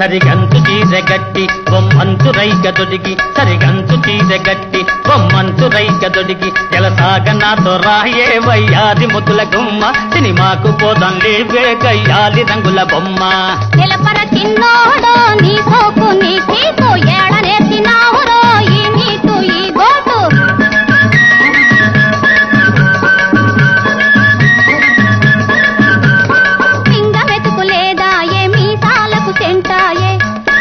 సరిగంతు చీర గట్టి బొమ్మంతు రైక దొడిగి సరిగంతు చీర గట్టి బొమ్మంతు రైక దొడిగి ఎలసాగ నాతో రాయే వయ్యాది ముద్దుల గుమ్మ సినిమాకు పోదాం లేవే గయ్యాలి రంగుల బొమ్మ నిలపర చిన్నోడో నీ సోకు నీ చీకు ఏడ నేర్చినావురో ఈ నీకు ఈ గోటు పింగ వెతుకు లేదా ఏ మీసాలకు సెంటాయే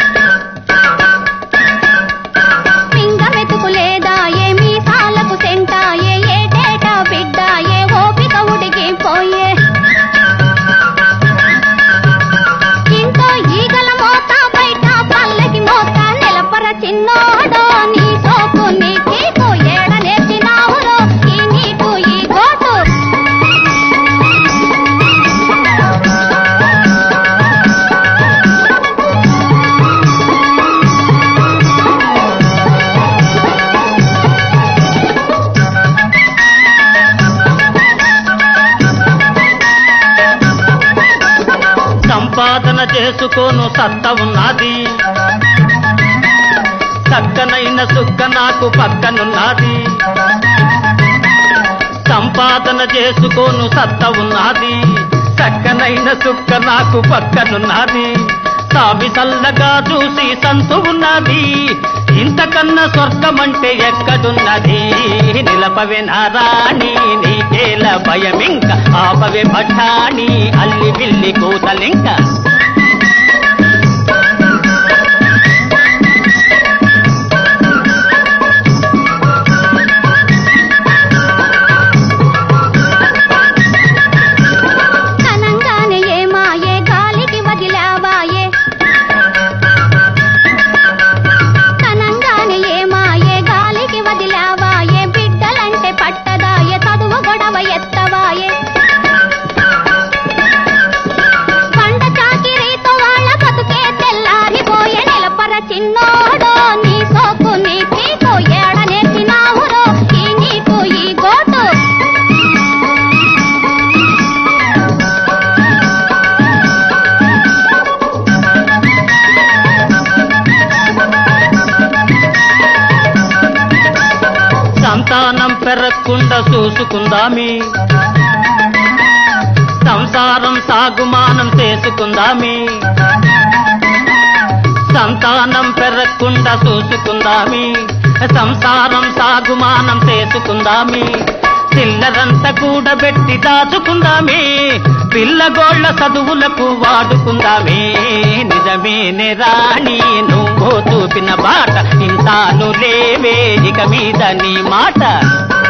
పింగ వెతుకు లేదా ఏ మీసాలకు సెంటాయే ఏటేటా బిడ్డాయే ఓపిక ఉడిగిపోయే ఇంట్లో ఈగల మోత బయట పల్లకి మోత నిలపర చిన్నోడో నీ సోకు నీ చీకు ఏడ నేర్చినావురో ఈ నీకు ఈ గోటు సంపాదన చేసుకోను సత్త ఉన్నది చక్కనైన సుక్క నాకు పక్కనున్నది సంపాదన చేసుకోను సత్త ఉన్నది చక్కనైన సుక్క నాకు పక్కనున్నది సావి చల్లగా చూసి సంతు ఉన్నది ఇంతకన్నా స్వర్గమంటే ఎక్కడున్నది నిలపవే నారాణి నీకేల భయమింక ఆపవే పఠాని అల్లి బిల్లి కూతలింక కనంగానే ఏమాయే గాలికి వదిలావాయే కనంగానే ఏమాయే గాలికి వదిలావాయే బిడ్డలంటే పట్టదాయే చదువు గొడవ ఎత్తవాయే పంట చాకిరీతో వాళ్ళ బతుకే తెల్లారిపోయే నిలపర చిన్నోడో నీ సోకు నీ చీకు ఏడ నేర్చినావురో ఈ నీకు ఈ గోటు సంతానం పెరగకుండా చూసుకుందామి సంసారం సాగుమానం చేసుకుందామి సంతానం పెరగకుండా చూసుకుందామి సంసారం సాగుమానం చేసుకుందామి చిల్లరంతా కూడబెట్టి దాచుకుందామే పిల్లగోళ్ల చదువులకు వాడుకుందామే నిజమేనే రాణి నువ్వు చూపిన బాట ఇంతాను లేవే ఇక మీద నీ మాట